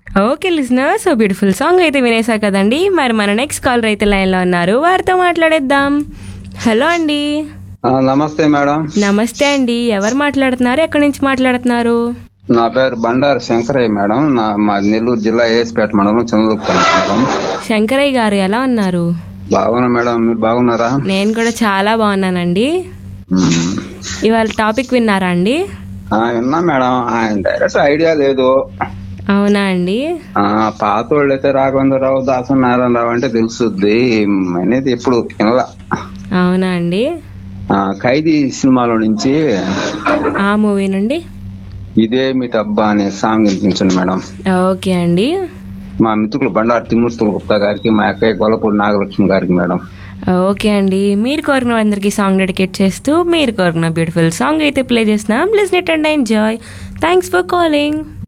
Okay listener so beautiful song అయితే వినేసా కదండి మరి మన నెక్స్ట్ కాలర్ అయితే లైన్లో ఉన్నారు వారితో మాట్లాడేద్దాం హలో అండి ఆ, నమస్తే మేడం నమస్తే అండి ఎవరు మాట్లాడుతున్నారు ఎక్కడి నుంచి మాట్లాడుతున్నారు నా పేరు బండారు శంకరయ్య మేడం నా మా నెల్లూరు జిల్లా ఏఎస్పేట మండలం చంద్రగుప్తం మేడం శంకరయ్య గారు ఎలా ఉన్నారు బాగున్నా మేడం మీరు బాగున్నారా నేను కూడా చాలా బాగున్నానండి మ్మ్. ఇవాళ టాపిక్ విన్నారా అండి ఆ, విన్నా మేడం ఆయన డైరెక్ట్ ఐడియా లేదు అవునా అండి ఆ పాత వాళ్ళు అయితే రాఘవేంద్రరావు దాసు నారాయణరావు అంటే తెలుసుద్ది అనేది ఎప్పుడు వినలా అవునా అండి ఆ, ఖైదీ సినిమాలో నుంచి ఆ మూవీ నుండి ఇదే మీ డబ్బా అనే సాంగ్ వినిపించండి మేడం ఓకే అండి మా మిత్రులు బండారు తిమ్మూర్తుల గుప్తా గారికి మా అక్కయ్య గొల్లపూడి నాగలక్ష్మి గారికి మేడం ఓకే అండి మీరు కోరిన అందరికి సాంగ్ డెడికేట్ చేస్తూ మీరు కోరిన బ్యూటిఫుల్ సాంగ్ అయితే ప్లే చేస్తున్నాం listen it and enjoy thanks for calling